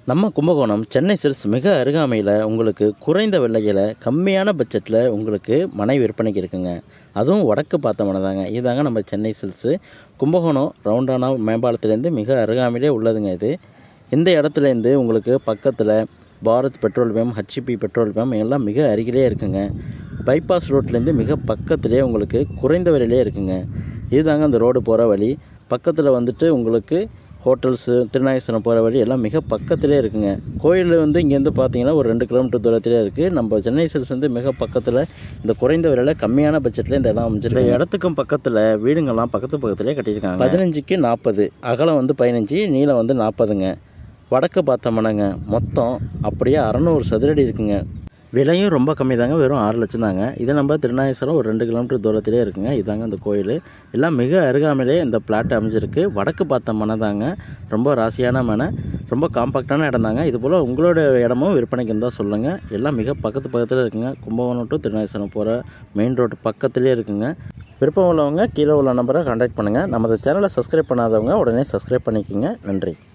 நம்ம கும்பகோணம் சென்னை சில்ஸ் மிக அருகாமையில் உங்களுக்கு குறைந்த விலையில் கம்மியான பட்ஜெட்டில் உங்களுக்கு மனை விற்பனைக்கு இருக்குங்க அதுவும் வடக்கு பார்த்த மனை தாங்க இதாங்க நம்ம சென்னை சில்ஸு கும்பகோணம் ரவுண்டானா மேம்பாலத்துலேருந்து மிக அருகாமையிலே உள்ளதுங்க இது இந்த இடத்துலேருந்து உங்களுக்கு பக்கத்தில் Bharat petrol pump HP petrol pump எல்லாம் மிக அருகிலே இருக்குங்க பைபாஸ் ரோட்லேருந்து மிக பக்கத்திலே உங்களுக்கு குறைந்த விலையிலே இருக்குங்க இதுதாங்க அந்த ரோடு போகிற வழி பக்கத்தில் வந்துட்டு உங்களுக்கு ஹோட்டல்ஸு திருநாகேஸ்வரம் போகிற வழி எல்லாம் மிக பக்கத்திலே இருக்குங்க கோயில் வந்து இங்கேருந்து பார்த்தீங்கன்னா ஒரு ரெண்டு கிலோமீட்டர் தூரத்திலே இருக்குது நம்ம சென்னை சில்ஸ் வந்து மிக பக்கத்தில் இந்த குறைந்த விலையில் கம்மியான பட்ஜெட்டில் இந்த இடம் அமைஞ்சிருக்கு இந்த இடத்துக்கும் பக்கத்தில் வீடுங்கள்லாம் பக்கத்து பக்கத்துலேயே கட்டியிருக்காங்க பதினஞ்சுக்கு நாற்பது அகலம் வந்து பதினஞ்சு நீளம் வந்து நாற்பதுங்க வடக்கு பார்த்த மனங்க மொத்தம் அப்படியே அறநூறு சதுரடி இருக்குங்க விலையும் ரொம்ப கம்மி தாங்க வெறும் ஆறு லட்சம் தாங்க இது நம்ம திருநாகேஸ்வரம் ஒரு ரெண்டு கிலோமீட்டர் தூரத்திலே இருக்குங்க இதாங்க இந்த கோயில் எல்லாம் மிக அருகாமையிலே இந்த பிளாட் அமைஞ்சிருக்கு வடக்கு பார்த்த மனை தாங்க ரொம்ப ராசியான மனை ரொம்ப காம்பாக்டான இடம் தாங்க இது போல் உங்களோட இடமும் விற்பனைக்கு இருந்தால் சொல்லுங்கள் எல்லாம் மிக பக்கத்து பக்கத்தில் இருக்குங்க கும்பகோணம் டு திருநாகேஸ்வரம் போகிற மெயின் ரோடு பக்கத்துலேயே இருக்குங்க விருப்பம் உள்ளவங்க கீழே உள்ள நம்பரை கான்டாக்ட் பண்ணுங்கள் நம்ம சேனலை சப்ஸ்கிரைப் பண்ணாதவங்க உடனே சப்ஸ்கிரைப் பண்ணிக்கோங்க நன்றி